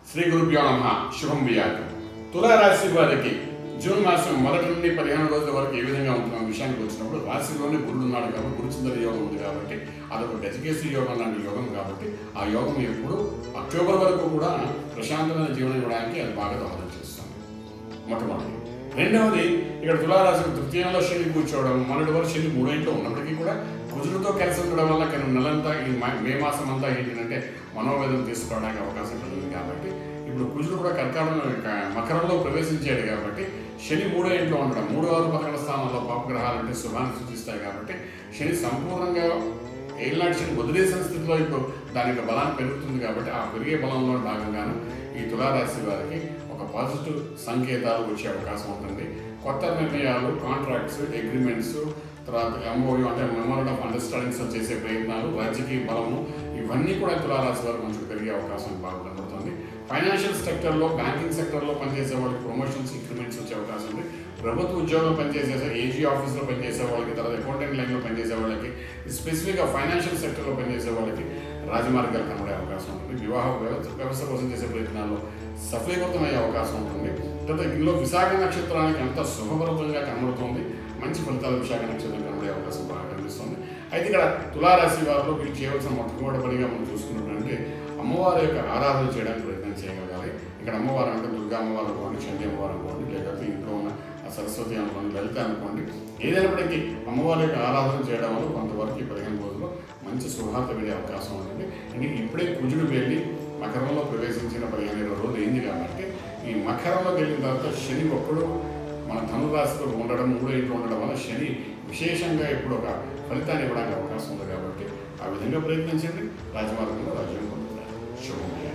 శ్రీ గురుభ్యో నమ శుభం వియాకం తులారాశి వారికి జూన్ మాసం మొదటి నుండి పదిహేను రోజుల వరకు ఏ విధంగా ఉంటున్న విషయానికి వచ్చినప్పుడు రాశిలోనే గురుడు ఉన్నాడు కాబట్టి గురుచంద్ర యోగం ఉంది కాబట్టి అదొక గజకేశ్వరి యోగం లాంటి యోగం కాబట్టి ఆ యోగం ఎప్పుడు అక్టోబర్ వరకు కూడా ప్రశాంతమైన జీవనం ఇవ్వడానికి అది బాగా దోహదం చేస్తుంది మొట్టమొదటి రెండవది ఇక్కడ తులారాశి తృతీయంలో శని కూర్చోవడం మొన్నటి వరకు శని మూడో ఇంట్లో ఉన్నప్పటికీ కూడా కుజులతో కలిసి ఉండడం వల్ల కొన్ని నెలంతా ఈ మ- మే మాసం అంతా ఏంటంటే మనోవేదన తీసుకోవడానికి అవకాశం కలిగింది కాబట్టి ఇప్పుడు కుజుడు కూడా కర్కాటంలో క- మకరంలో ప్రవేశించాడు కాబట్టి శని మూడో ఇంట్లో ఉండడం మూడో ఆరు పదకొండు స్థానంలో పాపగ్రహాలు అంటే శుభాన్ని సూచిస్తాయి కాబట్టి శని సంపూర్ణంగా ఏళ్ళనాటి శని వదిలేసిన స్థితిలో ఇప్పుడు దాని యొక్క బలాన్ని పెరుగుతుంది కాబట్టి ఆ పెరిగే బలంలో భాగంగాను ఈ తులారాశి వారికి ఒక పాజిటివ్ సంకేతాలు వచ్చే అవకాశం ఉంటుంది కొత్త నిర్ణయాలు కాంట్రాక్ట్స్ అగ్రిమెంట్స్ తర్వాత ఎంఓయూ అంటే మెమోరండ్ ఆఫ్ అండర్స్టాండింగ్స్ చేసే ప్రయత్నాలు రాజకీయ బలము ఇవన్నీ కూడా తులారాశి వారికి మంచి పెరిగే అవకాశం బాగా కనబడుతుంది ఫైనాన్షియల్ సెక్టర్లో బ్యాంకింగ్ సెక్టర్లో పనిచేసే వాళ్ళకి ప్రమోషన్స్ ఇంక్రిమెంట్స్ వచ్చే అవకాశం ఉంది ప్రభుత్వ ఉద్యోగం పనిచేసే ఏజీ ఆఫీస్లో పనిచేసే వాళ్ళకి తర్వాత అకౌంటెంట్ లైన్లో పనిచేసే వాళ్ళకి స్పెసిఫిక్గా ఫైనాన్షియల్ సెక్టర్లో పనిచేసే వాళ్ళకి రాజమార్గాలు కనబడే అవకాశం ఉంటుంది వివాహ వ్యవస్థ వ్యవస్థ కోసం చేసే ప్రయత్నాల్లో సఫలీకృతమయ్యే అవకాశం ఉంటుంది తర్వాత ఇందులో విశాఖ నక్షత్రానికి ఎంత శుభప్రదంగా కనబడుతుంది మంచి ఫలితాలు విశాఖ నక్షత్రం కనబడే అవకాశం బాగా కనిపిస్తుంది అయితే ఇక్కడ తులారాశి వారిలో వీళ్ళు చేయవలసిన మొట్టమొదటి పనిగా మనం చూసుకున్నట్లంటే అమ్మవారి యొక్క ఆరాధన చేయడానికి ప్రయత్నం చేయగలగాలి ఇక్కడ అమ్మవారు అంటే దుర్గా అమ్మవారు అనుకోండి చండీ అమ్మవారు అనుకోండి లేకపోతే ఇంట్లో ఉన్న ఆ సరస్వతి అనుకోండి లలిత అనుకోండి ఏదైనప్పటికీ అమ్మవారి యొక్క ఆరాధన చేయడం వల్ల కొంతవరకు ఈ పదిహేను రోజుల్లో మంచి శుభార్త వెళ్ళే అవకాశం ఉంటుంది ఇంక ఇప్పుడే కుజుడు వెళ్ళి మకరంలో ప్రవేశించిన పదిహేను ఇరవై రోజులు అయింది కాబట్టి ఈ మకరంలోకి వెళ్ళిన తర్వాత శని ఒక్కడు మన ధనురాశిలో ఉండడం మూడో ఇంట్లో ఉండడం వల్ల శని విశేషంగా ఇప్పుడు ఒక ఫలితాన్ని ఇవ్వడానికి అవకాశం ఉంది కాబట్టి ఆ విధంగా ప్రయత్నించండి రాజమార్గంలో రాజ్యం పొందుతారు శుభమయ్య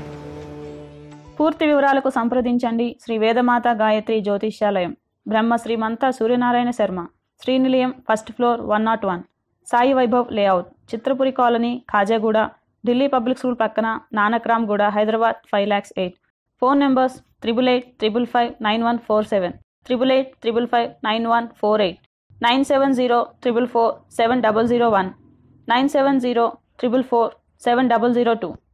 పూర్తి వివరాలకు సంప్రదించండి Shri Vedamata Gayatri Jyotishyalayam Brahma Srimantha Suryanarayana Sharma Srinilayam first floor one not one Sai Vaibhav layout Chitrapuri colony Khajaguda Delhi public school పక్కన Nanakramguda Hyderabad five lakhs eight phone numbers triple eight triple five nine one four seven triple eight triple five nine one four eight nine seven zero triple four seven double zero one nine seven zero triple four seven double zero two